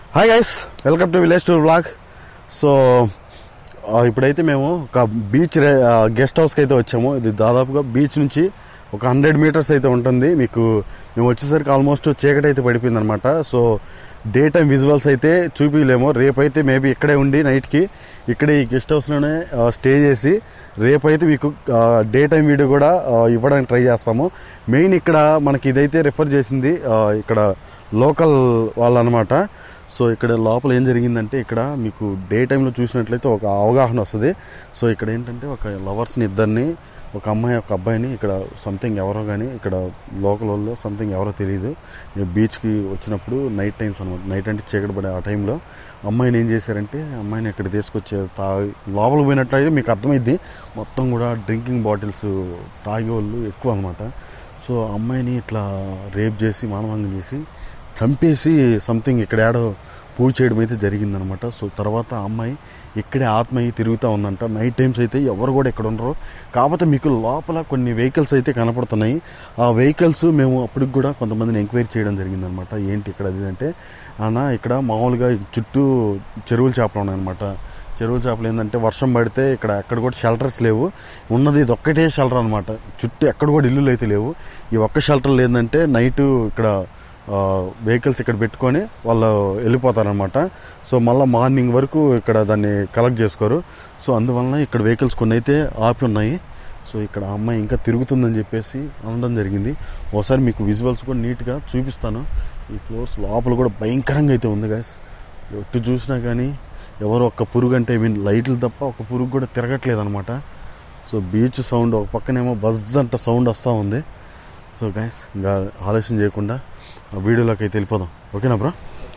Hi guys welcome to village tour vlog so ఆ, ఇప్పుడైతే మేము ఒక బీచ్ రే- ఆ, గెస్ట్ హౌస్కి అయితే వచ్చాము ఇది దాదాపుగా బీచ్ నుంచి ఒక హండ్రెడ్ మీటర్స్ అయితే ఉంటుంది మీకు మేము వచ్చేసరికి ఆల్మోస్ట్ చీకటి అయితే పడిపోయింది అనమాట సో డే టైం విజువల్స్ అయితే చూపించలేము రేపైతే మేబీ ఇక్కడే ఉండి నైట్కి ఇక్కడే ఈ గెస్ట్ హౌస్లోనే స్టే చేసి రేపైతే మీకు డే టైం వీడియో కూడా ఆ, ఇవ్వడానికి ట్రై చేస్తాము మెయిన్ ఇక్కడ మనకి ఇదైతే రిఫర్ చేసింది ఆ, ఇక్కడ లోకల్ వాళ్ళు అనమాట సో ఇక్కడ లోపల ఏం జరిగిందంటే ఇక్కడ మీకు డే టైంలో చూసినట్లయితే ఒక అవగాహన వస్తుంది సో ఇక్కడ ఏంటంటే ఒక లవర్స్ని ఇద్దరిని ఒక అమ్మాయి ఒక అబ్బాయిని ఇక్కడ సంథింగ్ ఎవరో కానీ ఇక్కడ లోకల్ వాళ్ళు సంథింగ్ ఎవరో తెలియదు ఈ బీచ్కి వచ్చినప్పుడు నైట్ టైమ్స్ అనమాట నైట్ అంటే చీకటి పడే ఆ టైంలో అమ్మాయిని ఏం చేశారంటే అమ్మాయిని ఇక్కడ తీసుకొచ్చే తా లోపల పోయినట్లయితే మీకు అర్థమైద్ది మొత్తం కూడా డ్రింకింగ్ బాటిల్స్ తాగే వాళ్ళు ఎక్కువ అనమాట సో అమ్మాయిని ఇట్లా రేప్ చేసి మానభంగం చేసి చంపేసి సంథింగ్ ఇక్కడ ఏడో పూజ చేయడం అయితే జరిగిందనమాట సో తర్వాత ఆ అమ్మాయి ఇక్కడే ఆత్మయ్యి తిరుగుతూ ఉందంట నైట్ టైమ్స్ అయితే ఎవరు కూడా ఇక్కడ ఉండరు కాకపోతే మీకు లోపల కొన్ని వెహికల్స్ అయితే కనపడుతున్నాయి ఆ వెహికల్స్ మేము అప్పటికి కూడా కొంతమందిని ఎంక్వైరీ చేయడం జరిగిందనమాట ఏంటి ఇక్కడ అది అంటే అన్న ఇక్కడ మామూలుగా చుట్టూ చెరువుల చేపలు ఉన్నాయన్నమాట చెరువుల చేపలు ఏంటంటే వర్షం పడితే ఇక్కడ ఎక్కడ కూడా షెల్టర్స్ లేవు ఉన్నది ఇది ఒక్కటే షెల్టర్ అనమాట చుట్టూ ఎక్కడ కూడా ఇల్లులు అయితే లేవు ఈ ఒక్క షెల్టర్ ఏంటంటే నైట్ ఇక్కడ వెహికల్స్ ఇక్కడ పెట్టుకొని వాళ్ళు వెళ్ళిపోతారనమాట సో మళ్ళీ మార్నింగ్ వరకు ఇక్కడ దాన్ని కలెక్ట్ చేసుకోరు సో అందువలన ఇక్కడ వెహికల్స్ కొన్ని అయితే ఆపి ఉన్నాయి సో ఇక్కడ ఆ అమ్మాయి ఇంకా తిరుగుతుందని చెప్పేసి అనడం జరిగింది ఒకసారి మీకు విజువల్స్ కూడా నీట్గా చూపిస్తాను ఈ ఫ్లోర్స్ లోపల కూడా భయంకరంగా అయితే ఉంది గాయస్ ఎటు చూసినా కానీ ఎవరు ఒక్క పురుగు అంటే ఐ మీన్ లైట్లు తప్ప ఒక పురుగు కూడా తిరగట్లేదు అనమాట సో బీచ్ సౌండ్ ఒక పక్కనేమో బజ్ అంట సౌండ్ వస్తూ ఉంది సో గైస్ ఇంకా ఆలస్యం చేయకుండా ఆ వీడియోలోకి అయితే వెళ్ళిపోదాం ఓకేనా బ్రో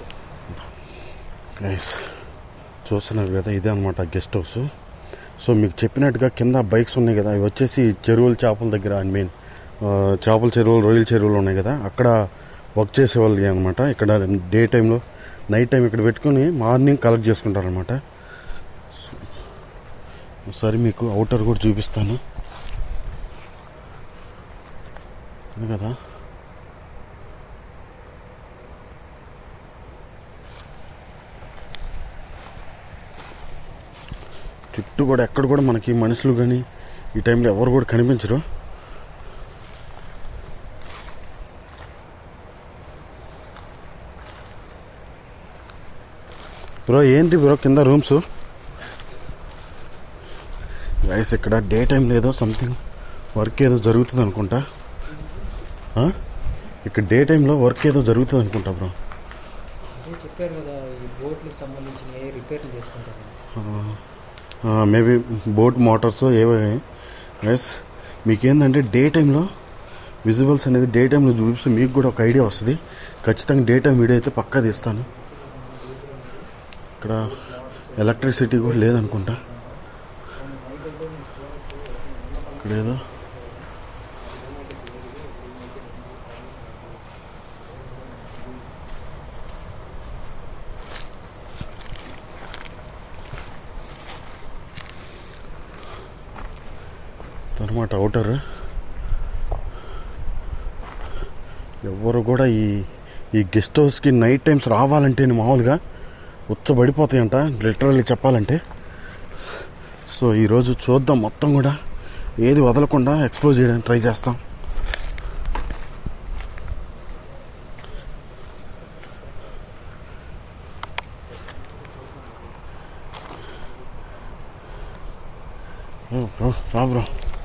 గైస్ చూస్తున్నారు కదా ఇదే అనమాట గెస్ట్ హౌస్ సో మీకు చెప్పినట్టుగా కింద బైక్స్ ఉన్నాయి కదా అవి వచ్చేసి చెరువుల చేపల దగ్గర ఐ మీన్ చేపల చెరువులు రొయ్యల చెరువులు ఉన్నాయి కదా అక్కడ వర్క్ చేసేవాళ్ళు అనమాట ఇక్కడ డే టైంలో నైట్ టైం ఇక్కడ పెట్టుకొని మార్నింగ్ కలెక్ట్ చేసుకుంటారనమాట ఒకసారి మీకు అవుటర్ కూడా చూపిస్తాను ఉంది కదా చుట్టూ కూడా ఎక్కడ కూడా మనకి మనుషులు కానీ ఈ టైంలో ఎవరు కూడా కనిపించరు బ్రో ఏంటి బ్రో కింద రూమ్స్ గైస్ ఇక్కడ డే టైం లేదో సంథింగ్ వర్క్ ఏదో జరుగుతుంది అనుకుంటా ఆ? ఇక్కడ డే టైంలో వర్క్ ఏదో జరుగుతుంది అనుకుంటా బ్రో అంటే చెప్పారు కదా ఈ బోట్లకు సంబంధించిన ఏ రిపేర్లు చేసుకుంటారు మేబీ బోట్ మోటార్స్ ఏవో ఎస్ మీకేందంటే డే టైంలో విజువల్స్ అనేది డే టైంలో చూపిస్తే మీకు కూడా ఒక ఐడియా వస్తుంది ఖచ్చితంగా డే టైం వీడియో అయితే పక్కా తీస్తాను ఇక్కడ ఎలక్ట్రిసిటీ కూడా లేదనుకుంటా ఇక్కడ ఏదో అనమాట అవుటర్ ఎవరు కూడా ఈ ఈ గెస్ట్ హౌస్కి నైట్ టైమ్స్ రావాలంటే మామూలుగా ఉచ్చబడిపోతాయంట లిటరల్లీ చెప్పాలంటే సో ఈరోజు చూద్దాం మొత్తం కూడా ఏది వదలకుండా ఎక్స్ప్లోర్ చేయడానికి ట్రై చేస్తాం ఓ, బ్రో రా బ్రో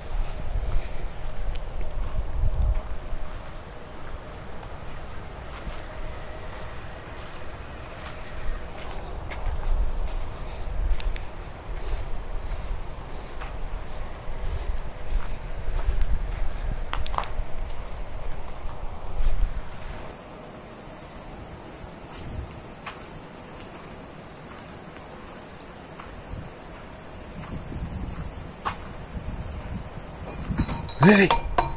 రే రే.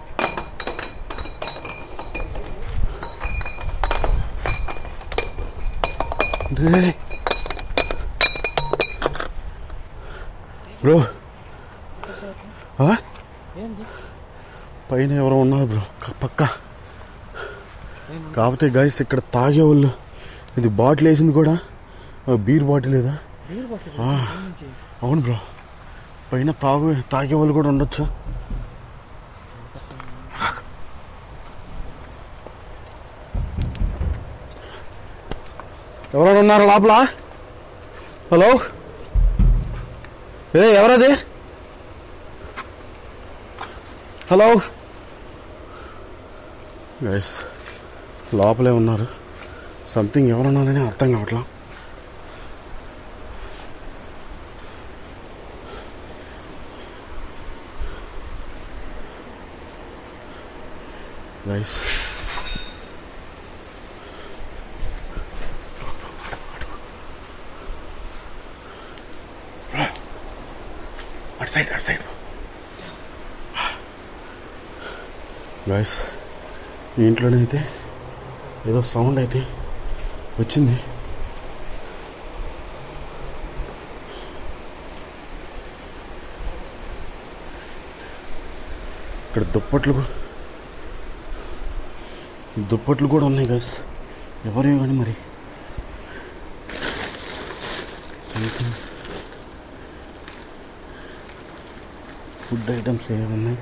రే రే. బ్రో ఆ? ఏంది పైన ఎవరో ఉన్నారు బ్రో క- పక్క ఏం- కాకపోతే గైస్ ఇక్కడ తాగేవాళ్ళు ఇది బాటిల్ వేసింది కూడా ఆ, బీర్ బాటిల్ లేదా నీరు బాటిల్ ఆ. నుంచి అవును బ్రో పైన తాగు తాగే వాళ్ళు కూడా ఉండొచ్చు ఎవరైనా ఉన్నారు లోపల హలో ఏ ఎవరది హలో గైస్ లోపలే ఉన్నారు సంథింగ్ ఎవరున్నారని అర్థం కావట్లా గైస్ అటు సైడ్ అటు సైడ్ గైస్ ఈ ఇంట్లోనే అయితే ఏదో సౌండ్ అయితే వచ్చింది ఇక్కడ దుప్పట్లు కూ- దుప్పట్లు కూడా ఉన్నాయి గైస్ ఎవరు కానీ మరి Something. ఫుడ్ ఐటమ్స్ ఏమున్నాయి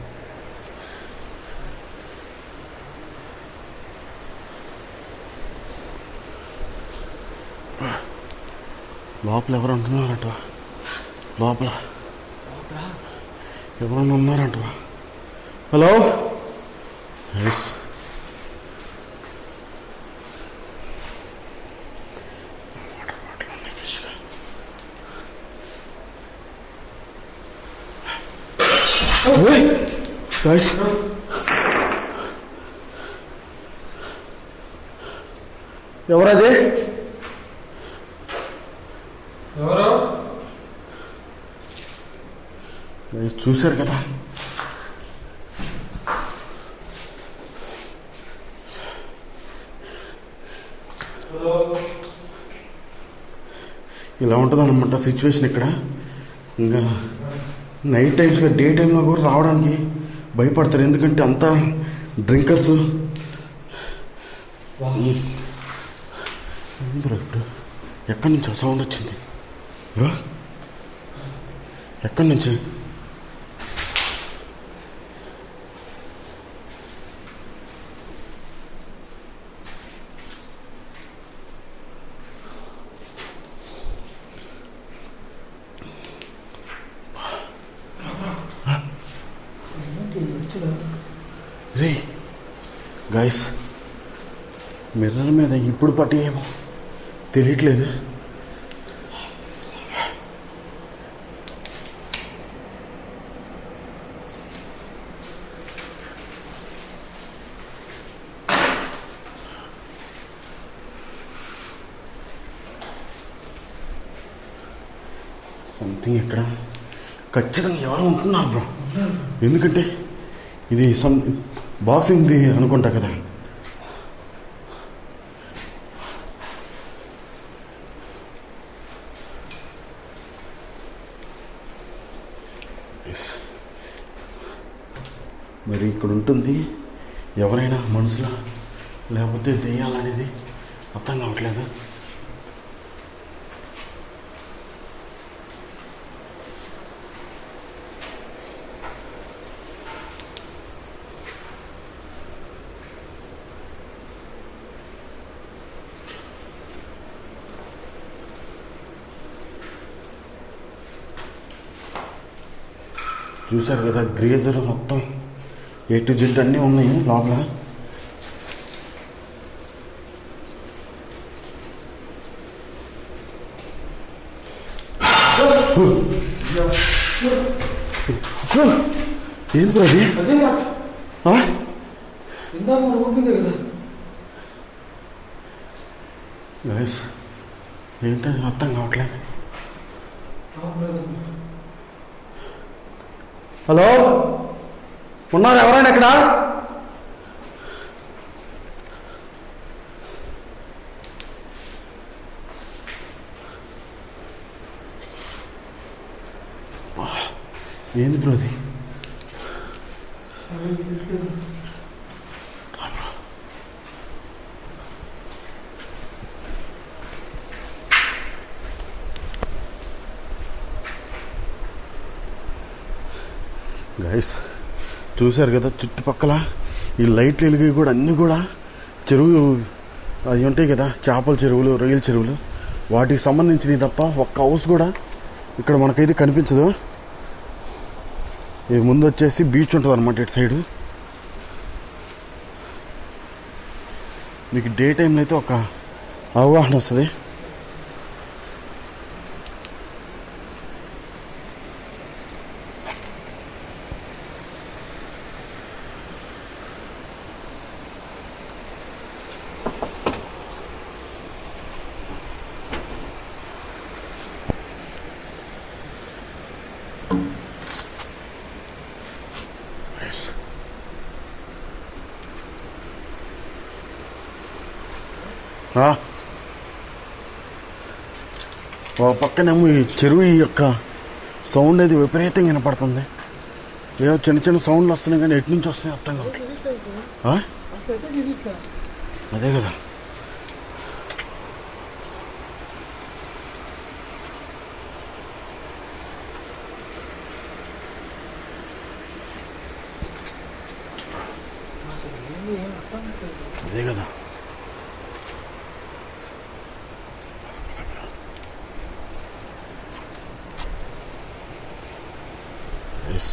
లోపల ఎవరు ఉంటున్నారంట లోపల ఎవరన్నా ఉన్నారంట హలో ఎస్ గైస్ ఎవరది ఎవరు గైస్ చూశారు కదా ఇలా ఉంటుంది అనమాట సిచ్యువేషన్ ఇక్కడ ఇంకా నైట్ టైమ్స్ డే టైంలో కూడా రావడానికి భయపడతారు ఎందుకంటే అంతా డ్రింకర్స్ బ్రో ఇప్పుడు ఎక్కడి నుంచి ఆ సౌండ్ వచ్చింది బ్రో ఎక్కడి నుంచి రే గాయస్ మిర్రర్ మీద ఇప్పుడు పట్టి ఏమో తెలియట్లేదు సంథింగ్ ఇక్కడ ఖచ్చితంగా ఎవరు ఉంటున్నారు బ్రో ఎందుకంటే ఇది సమ్ బాక్సింగ్ది అనుకుంటా కదా Yes. మరి ఇక్కడ ఉంటుంది ఎవరైనా మనుషుల లేకపోతే దెయ్యాలనేది అర్థం కావట్లేదు చూశారు కదా గ్రేజర్ మొత్తం ఏ టు జెడ్ అన్నీ ఉన్నాయి లోపల ఏం బ్రో అది అదే మరి ఆ? ఇందాక మరి ఊపింది కదా Guys, ఏంటని అర్థం కావట్లేదు హలో ఉన్నారు ఎవరైనా ఇక్కడ ఏంది బ్రో అది గైస్ చూశారు కదా చుట్టుపక్కల ఈ లైట్లు వెలిగి కూడా అన్నీ కూడా చెరువు అవి ఉంటాయి కదా చేపల చెరువులు రొయ్యల చెరువులు వాటికి సంబంధించినవి తప్ప ఒక్క హౌస్ కూడా ఇక్కడ మనకైతే కనిపించదు ఇది ముందు వచ్చేసి బీచ్ ఉంటుంది అనమాట ఇటు సైడు మీకు డే టైంలో అయితే ఒక అవగాహన వస్తుంది ఆ. ఓ పక్కనేమో ఈ చెరువు ఈ యొక్క సౌండ్ అయితే విపరీతంగా వినపడుతుంది ఏదో చిన్న చిన్న సౌండ్లు వస్తున్నాయి కానీ ఎటు నుంచి వస్తున్నాయి అర్థం కావట్లేదు ఆ? అదే కదా ఏంది ఏం అర్థం కావట్లేదు. అదే కదా ఎస్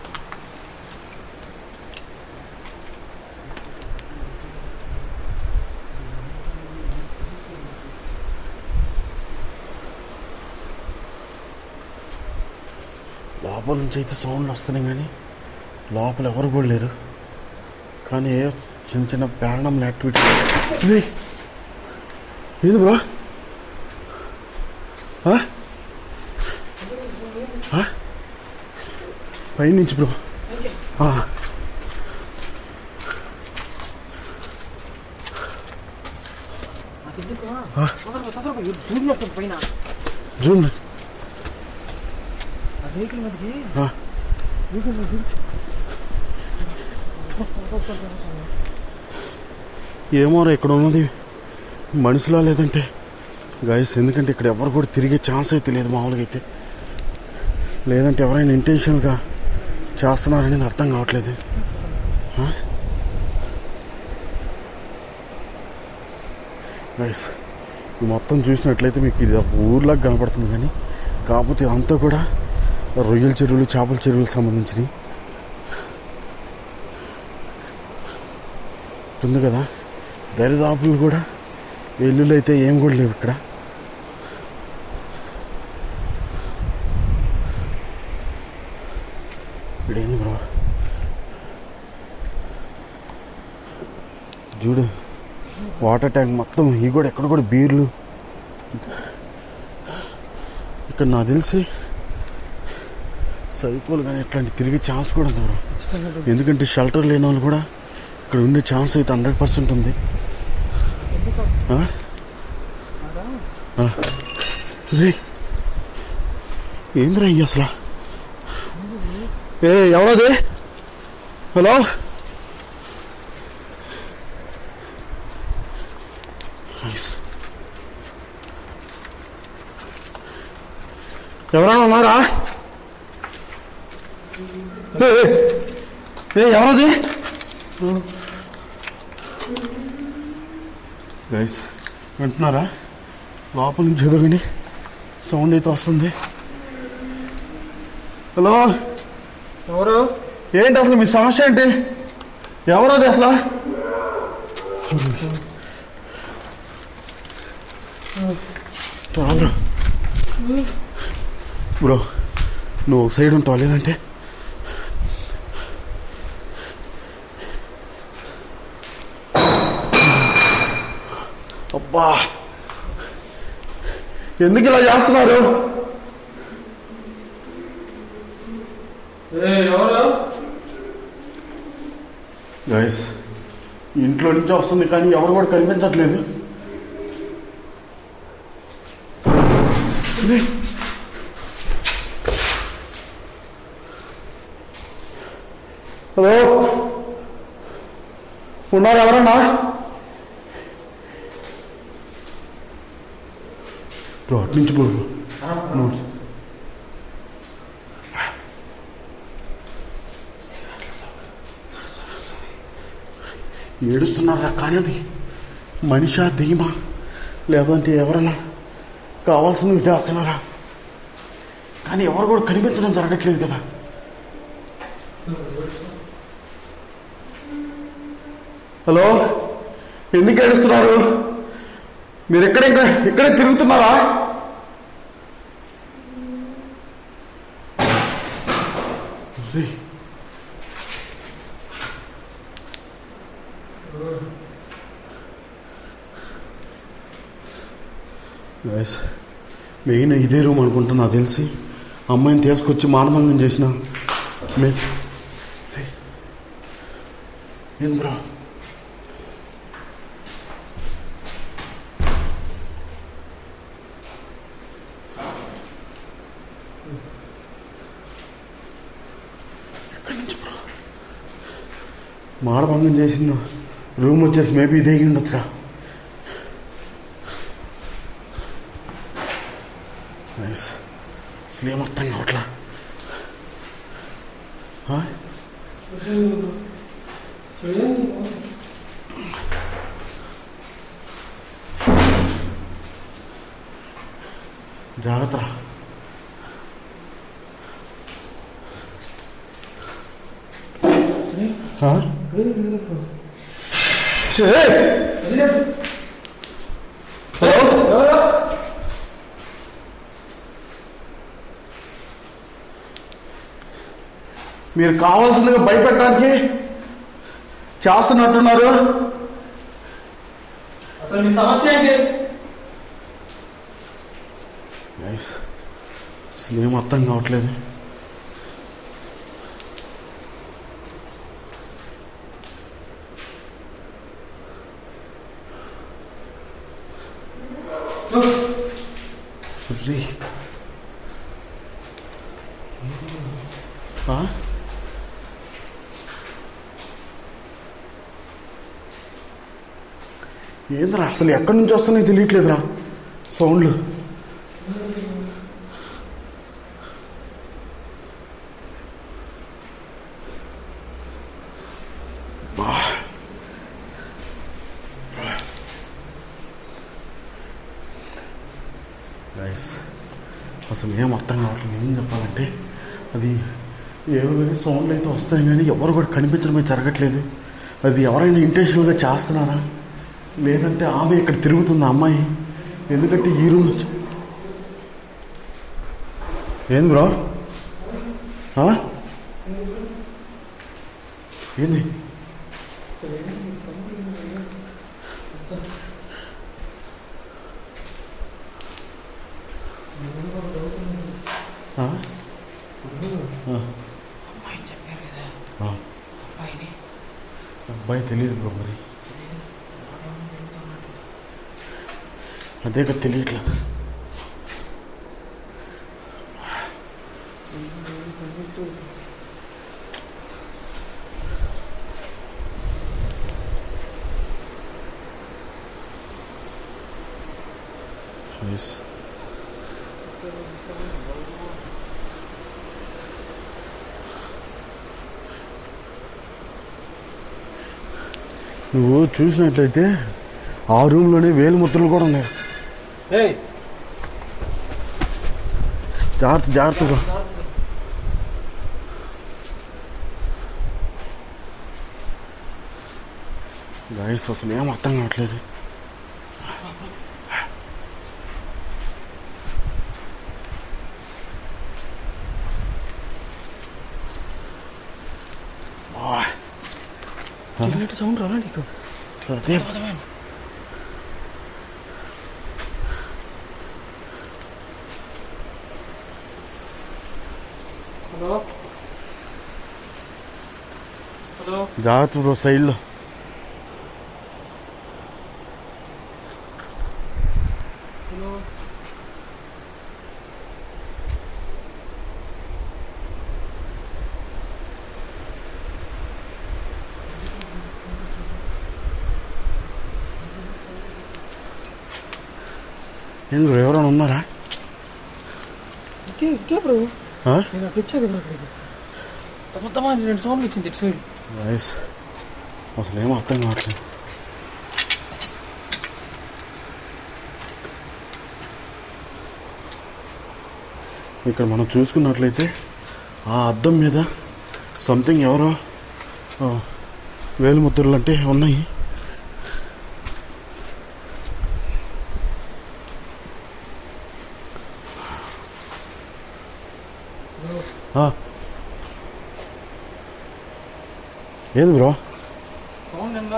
లోపల నుంచి అయితే సౌండ్లు వస్తున్నాయి కానీ లోపల ఎవరు కూడా లేరు కానీ ఏ చిన్న చిన్న పారానమల్ యాక్టివిటీ ఏది బ్రో ఆ? ఆ? పైనుంచి బ్రో ఆ. నాకు ఎందుకు? ఆ. తొందరగా, తొందరగా, ఇది దూరంలో ఉంటుంది పైన జూన్ ఆ వెహికల్ మీదకి ఆ. వెహికల్ మీద దూరు. ఏమోరా ఇక్కడ ఉన్నది మనుషులా లేదంటే గాయస్ ఎందుకంటే ఇక్కడ ఎవరు కూడా తిరిగే ఛాన్స్ అయితే లేదు మామూలుగా అయితే లేదంటే ఎవరైనా ఇంటెన్షనల్గా చేస్తున్నారనేది అర్థం కావట్లేదు గైస్ ఈ మొత్తం చూసినట్లయితే మీకు ఇది ఒక ఊర్లాగా కనపడుతుంది కానీ కాకపోతే అంతా కూడా రొయ్యల చెరువులు చేపల చెరువులకు సంబంధించినవి ఉంది కదా దరిదాపులు కూడా వెల్లుల్లి అయితే ఏం కూడా లేవు ఇక్కడ ఇక్కడేంది బ్రో చూడు వాటర్ ట్యాంక్ మొత్తం ఇవి కూడా ఎక్కడ కూడా బీర్లు ఇక్కడ నాకు తెలిసి సైకోలు కానీ ఇట్లాంటి తిరిగే ఛాన్స్ కూడా ఉంది బ్రో ఖచ్చితంగా ఎందుకంటే షెల్టర్ లేని వాళ్ళు కూడా ఇక్కడ ఉండే ఛాన్స్ అయితే హండ్రెడ్ పర్సెంట్ ఉంది ఎందుకు ఆ? ఆడ ఆ. రే ఏంద్రా ఇయ్యి అసలు ఏ ఎవరది హలో నైస్. ఎవరైనా ఉన్నారా ఏ, ఏ, ఏ ఎవరది గైస్ వింటున్నారా లోపల నుంచి ఎదురుగాని సౌండ్ అయితే వస్తుంది హలో ఎవరు ఏంటి అసలు మీ సమస్య ఏంటి ఎవరు అది అసలు రాబ్రో బ్రో నువ్వు ఒక సైడ్ ఉంటావు లేదంటే అబ్బా ఎందుకు ఇలా చేస్తున్నారు ఎవరు గైస్ ఇంట్లో నుంచి వస్తుంది కానీ ఎవరు కూడా కనిపించట్లేదు రే. హలో ఉన్నారు ఎవరన్నా బ్రో అటు నుంచి బ్రో నువ్వు ఏడుస్తున్నారా కానీ అది మనిషా ధీమా లేదంటే ఎవరన్నా కావాల్సినవి చేస్తున్నారా కానీ ఎవరు కూడా కనిపించడం జరగట్లేదు కదా హలో ఎందుకు ఏడుస్తున్నారు మీరు ఎక్కడ ఇంకా ఇక్కడే తిరుగుతున్నారా రే. Guys, మెయిన్ ఇదే రూమ్ అనుకుంటా నాకు తెలిసి అమ్మాయిని తీసుకొచ్చి మానభంగం చేసిన మే రే. ఏం బ్రా ఎక్కడి నుంచి బ్రో మాడభంగం చేసిన రూమ్ వచ్చేసి మేబీ ఇదే అయ్యి ఉండొచ్చురా నైస్ అసలు ఏం అర్థం కావట్లా ఆ? జాగ్రత్త రా. ఆ? ఏయ్! హలో మీరు కావాల్సిందిగా భయపెట్టడానికి చేస్తున్నట్టున్నారు అసలు మీ సమస్య ఏంటి Guys, అసలు ఏం అర్థం కావట్లేదు రీ. ఆ? ఏందిరా అసలు ఎక్కడి నుంచి వస్తున్నాయి తెలియట్లేదురా సౌండ్లు బా. Guys, అసలు ఏం అర్థం కావట్లేదు ఏం చెప్పాలంటే అది ఏవో కానీ సౌండ్లు అయితే వస్తాయి కానీ ఎవరు కూడా కనిపించడమే జరగట్లేదు అది ఎవరైనా ఇంటెన్షనల్గా చేస్తున్నారా లేదంటే ఆమె ఇక్కడ తిరుగుతుంది ఆ అమ్మాయి ఎందుకంటే ఈ రూమ్ నుంచి ఏంది బ్రో ఆ? ఏంది ఆ? ఆ. అమ్మాయి చెప్పారు కదా ఆ. అబ్బాయిని అబ్బాయి తెలియదు బ్రో మరి అదే కదా తెలియట్లా Yes. నువ్వు చూసినట్లయితే ఆ రూమ్లోనే వేలు ముద్రలు కూడా ఉన్నాయి ఏయ్ జాగ్రత్త జాగ్రత్తగా గాయస్ అసలు ఏం అర్థం కావట్లేదు ఆ, ఇలాంటి సౌండ్ రాలా నీకు అదే హలో హలో జాగ్రత్త బ్రో సైడ్లో హలో ఏం బ్రో ఎవరైనా ఉన్నారా ఇంకే ఇంకే బ్రో ఆ? నేను అక్కడ వచ్చా కదా అక్కడికి మొత్తం రెండు సౌండ్లు వచ్చింది ఇటు సైడ్ గాయస్ అసలు ఏం అర్థం కావట్లేదు ఇక్కడ మనం చూసుకున్నట్లయితే ఆ అద్దం మీద సంథింగ్ ఎవరో ఆ, వేలుముద్రలు అంటే ఉన్నాయి ఆ. ఏది బ్రో సౌండ్ ఎంత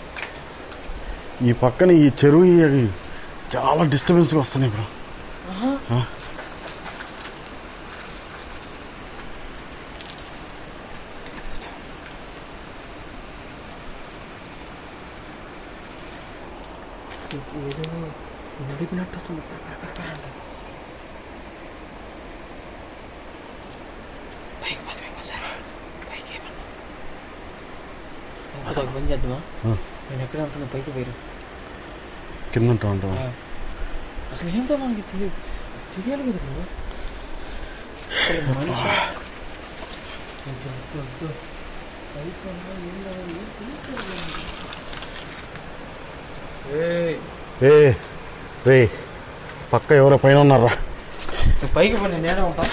ఈ పక్కన ఈ చెరువు ఈ- చాలా డిస్టర్బెన్స్గా వస్తున్నాయి బ్రో ఆ. ఏదో నడిపినట్టు వస్తుంది పైకి పది ఇంకోసారి పైకి ఏమన్నా ఒక పని చేద్దామా ఆ. నేను ఎక్కడ ఉంటున్నా పైకి పోయారు కింద ఉంటా ఉంటావా అసలు ఏంటో మనకి తెలియదు తెలియాలి కదా నువ్వు అసలు మనిషి అబ్బో, అబ్బో, అబ్బో. పైకి ఉన్నా ఏం కావాలి? ఏం తెలియట్లేదు. ఏయ్, ఏ రే పక్క ఎవరో పైన ఉన్నారా నువ్వు పైకి పని నేనే ఉంటా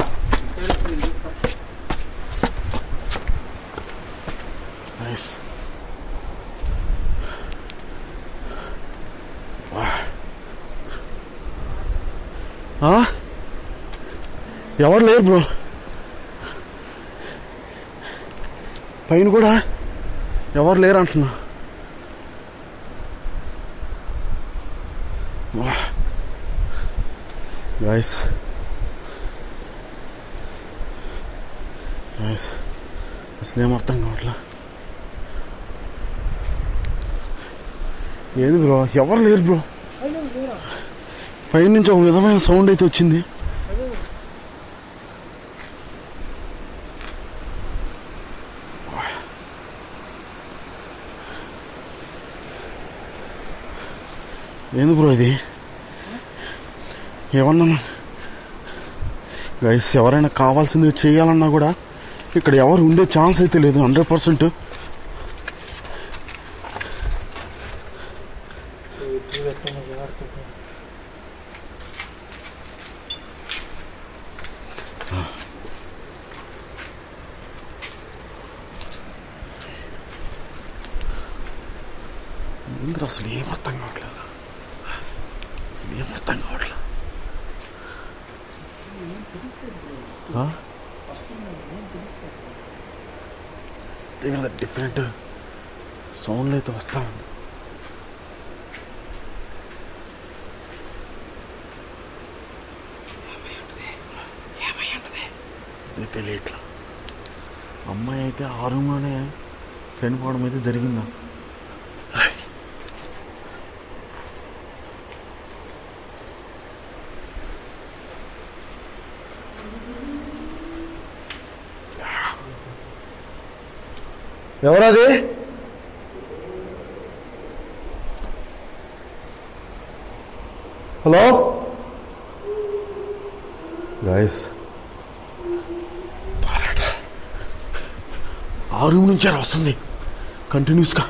నైస్ ఎవరు లేరు బ్రో పైన కూడా ఎవరు లేరు అంటున్నా గైస్ గైస్ అసలు ఏం అర్థం కావట్లా ఏది బ్రో ఎవరు లేరు బ్రో పైనుంచి ఒక విధమైన సౌండ్ అయితే వచ్చింది ఏంది బ్రో ఇది ఏమన్నా గైస్ ఎవరైనా కావాల్సింది చేయాలన్నా కూడా ఇక్కడ ఎవరు ఉండే ఛాన్స్ అయితే లేదు హండ్రెడ్ పర్సెంట్ ఏంద్ర అసలు ఏం అర్థం కావట్లేదు అసలు ఏం అర్థం కావట్లేదు ఆ? దగ్గర డిఫరెంట్ సౌండ్లు అయితే వస్తా ఉంది ఇది తెలియట్లా అమ్మాయి అయితే ఆ రూమ్లోనే చనిపోవడం అయితే జరిగిందా ఎవరది హలో గాయస్ ఆ రూమ్ నుంచే వస్తుంది కంటిన్యూస్గా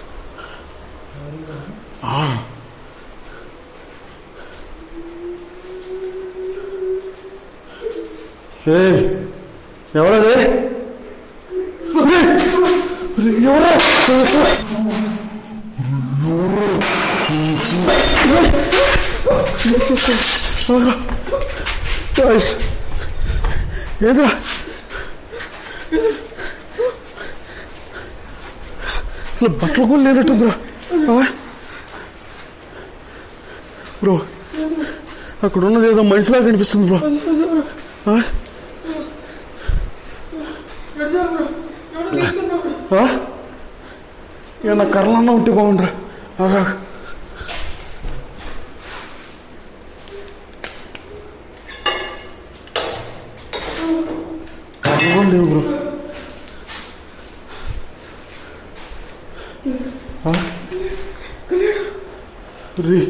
ఏ ఎవరది ఎవరా గాయస్ ఏదిరా అసలు బట్టలు కూడా లేనట్టుందిరా ఆ? బ్రో అక్కడ ఉన్నది ఏదో మనిషిలా కనిపిస్తుంది బ్రో ఆ? ఆ? ఏమన్నా కర్రలన్నా ఉంటే బాగుండ్రా ఆగా కర్రలు కూడా లేవు బ్రో ఆ? రీ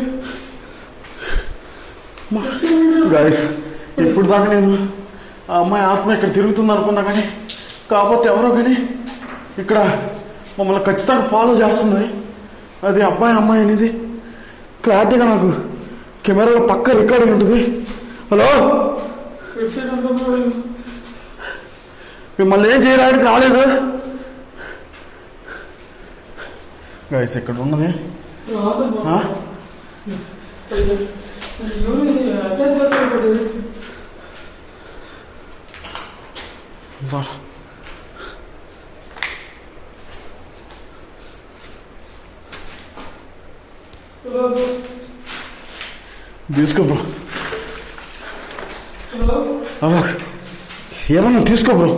గాయస్ ఇప్పుడు దాకా నేను ఆ అమ్మాయి ఆత్మ ఇక్కడ తిరుగుతుంది అనుకున్నా కానీ కాకపోతే ఎవరో కానీ ఇక్కడ మమ్మల్ని ఖచ్చితంగా ఫాలో చేస్తుంది అది అబ్బాయి అమ్మాయి అనేది క్లారిటీగా నాకు కెమెరాలో పక్క రికార్డింగ్ ఉంటుంది హలో ఇటు సైడ్ అంతా బ్రో మిమ్మల్ని ఏం చేయడానికి రాలేదు గైస్ ఇక్కడ ఉన్నది రాదు బ్రో ఆ? ఎవరు ఇది అటాక్ చేస్తారు పడ్డది బా. హలో తీసుకో బ్రో హలో అలా ఏదన్నా తీసుకో బ్రో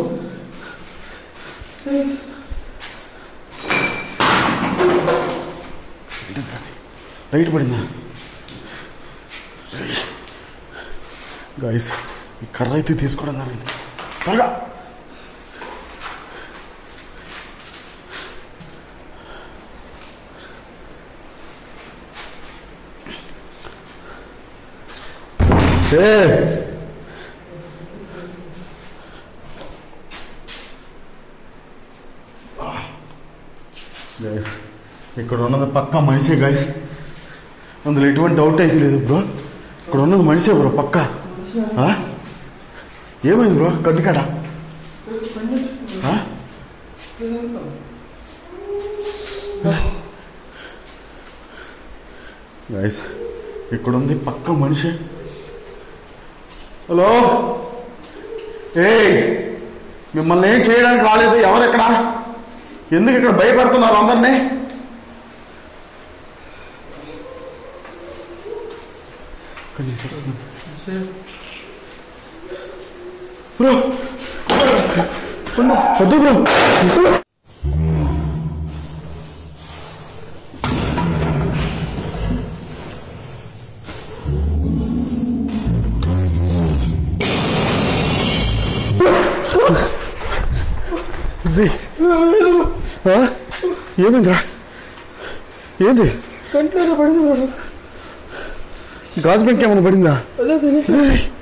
రైట్ పడిందా గాయస్ ఈ కర్ర అయితే తీసుకోవడం జరిగింది త్వరగా ఏ గైస్ ఇక్కడ ఉన్నది పక్కా మనిషే గైస్ అందులో ఎటువంటి డౌట్ అయితే లేదు బ్రో ఇక్కడ ఉన్నది మనిషే బ్రో పక్కా ఆ? ఏమైంది బ్రో కట్టుకాడ గైస్ ఇక్కడ ఉంది పక్క మనిషి హలో ఏయ్ మిమ్మల్ని ఏం చేయడానికి రాలేదు ఎవరు ఇక్కడ ఎందుకు ఇక్కడ భయపడుతున్నారు అందరినీ కొంచెం చూస్తున్నాను. బ్రో వద్దు బ్రో ఇది. ఆ? ఏమైందిరా ఏంది కంట్లో పడింది బ్రో గాజు బెంక్ ఏమైనా పడిందా అదే తెలియదు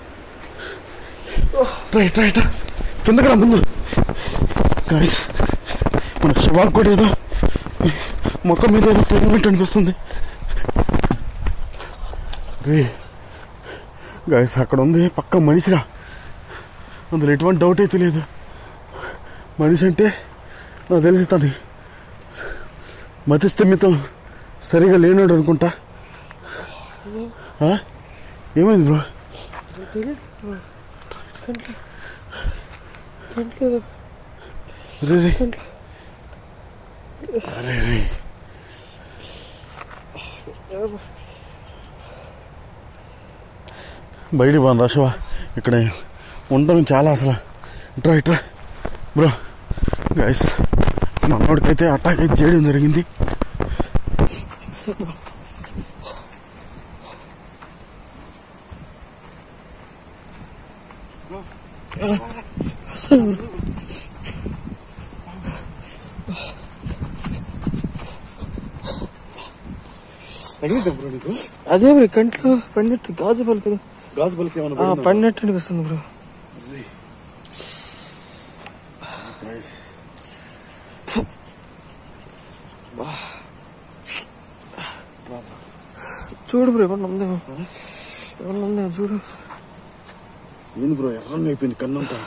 రైట్ రైట్ కిందకి రా ముందు గాయస్ మన శివాకు కూడా ఏదో మొక్క మీద ఏదో తగిలినట్టు అనిపిస్తుంది రే గాయస్ అక్కడ ఉంది పక్క మనిషిరా అందులో ఎటువంటి డౌట్ అయితే లేదు మనిషి అంటే నాకు తెలిసి తను మతి స్థిమితం సరిగా లేనాడు అనుకుంటా ఆ? ఏమైంది బ్రో తెలియదు బ్రో కంట్లో కంట్లో రే రే కంట్లో అరే రే బయటికి బాను రాశవా ఇక్కడ ఉండడం చాలా అసలు ఇట్రా ఇట్రా బ్రో గైస్ మనోడికైతే అటాక్ అయితే చేయడం జరిగింది తగిలిద్దాం బ్రో నీకు అదే బ్రో కంట్లో పడినట్టు గాజు పలు కదా గాజు బలికి ఆ, ఏమైనా పడినట్టు అనిపిస్తుంది బ్రో గైస్ చూడు బ్రో ఏమన్నా ఉందేమో ఏమన్నా ఉందేమో చూడు ఏంది బ్రో ఎర్రంగా అయిపోయింది కన్నంతా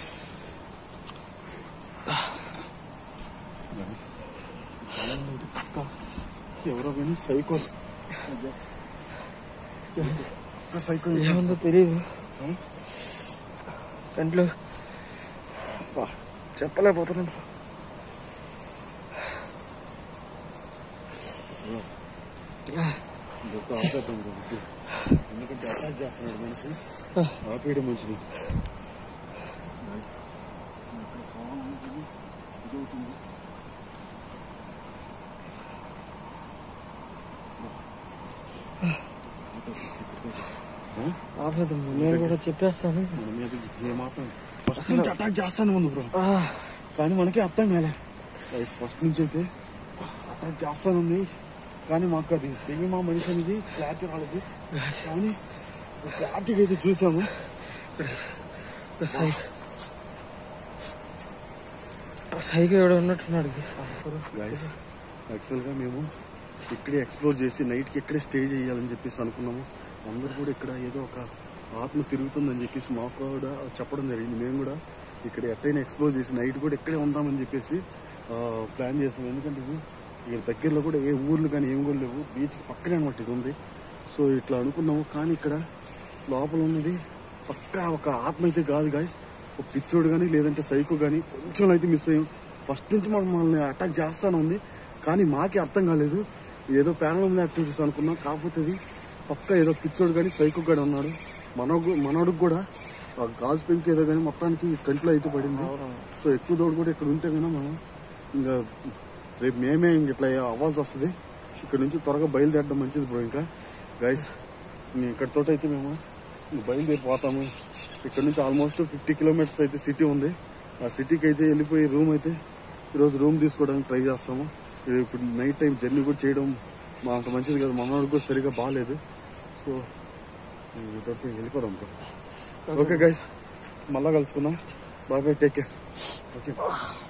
ఎవరో కానీ సైకో సైకో ఏముందో తెలియదు కంట్లో వా, చెప్పలేకపోతున్నాను ఆపేద్దాం బ్రో వద్దు. ఎందుకంటే అటాక్ చేస్తున్నాడు మనిషి ఆపేయడం మంచిది ఆపేద్దాం నేను కూడా చెప్పేస్తాను మన మీద ఏమాత్రం ఫస్ట్ నుంచి అటాక్ చేస్తాను ముందు బ్రో ఆ, కానీ మనకి అర్థం కాలే ఫస్ట్ నుంచి అయితే అటాక్ చేస్తానుంది కానీ మాకు అది తెగి మా మనిషి అనేది క్లారిటీ రాలేదు కానీ క్లారిటీగా అయితే చూసాము ఒకసారి సైకిల్ ఎవడో ఉన్నట్టున్నాడు గైస్ యాక్చువల్గా మేము ఇక్కడే ఎక్స్ప్లోర్ చేసి నైట్కి ఇక్కడే స్టే చేయాలని చెప్పేసి అనుకున్నాము అందరూ కూడా ఇక్కడ ఏదో ఒక ఆత్మ తిరుగుతుందని చెప్పేసి మాకు కూడా చెప్పడం జరిగింది మేము కూడా ఇక్కడ ఎట్టయినా ఎక్స్ప్లోర్ చేసి నైట్ కూడా ఇక్కడే ఉందామని చెప్పేసి ప్లాన్ చేస్తాం ఎందుకంటే ఇది ఇక్కడ దగ్గరలో కూడా ఏ ఊర్లు కానీ ఏం కూడా లేవు బీచ్కి పక్కనే అనమాట ఇది ఉంది సో ఇట్లా అనుకున్నాము కానీ ఇక్కడ లోపల ఉన్నది పక్కా ఒక ఆత్మ అయితే కాదు గాయస్ ఒక పిచ్చోడు కానీ లేదంటే సైకో కానీ కొంచెం అయితే మిస్ అయ్యాం ఫస్ట్ నుంచి మనం మనల్ని అటాక్ చేస్తానే ఉంది కానీ మాకే అర్థం కాలేదు ఏదో పారానామల్ యాక్టివిటీస్ అనుకున్నాం కాకపోతే ఇది పక్క ఏదో పిచ్చోడు కానీ సైకో కానీ ఉన్నాడు మనోడు మనోడికి కూడా ఆ గాజు పెంకి ఏదో కానీ మొత్తానికి కంట్లో అయితే పడింది సో ఎక్కువ దోడు కూడా ఇక్కడ ఉంటే కన్నా మనం ఇంకా రేపు మేమే ఇంక ఇట్లా అవ్వాల్సి వస్తుంది ఇక్కడ నుంచి త్వరగా బయలుదేరడం మంచిది బ్రో ఇంకా గైస్ ఇక్కడితో అయితే మేము ఇంక బయలుదేరిపోతాము ఇక్కడ నుంచి ఆల్మోస్ట్ ఫిఫ్టీ కిలోమీటర్స్ అయితే సిటీ ఉంది ఆ సిటీకి అయితే వెళ్ళిపోయి రూమ్ అయితే ఈరోజు రూమ్ తీసుకోవడానికి ట్రై చేస్తాము ఇది ఇప్పుడు నైట్ టైం జర్నీ కూడా చేయడం మా అంత మంచిది కదా మనోడికి కూడా సరిగా బాగాలేదు సో ఇక్కడికి వెళ్ళిపోదాం బ్రో ఓకే గైస్ మళ్ళా కలుసుకుందాం bye bye take care okay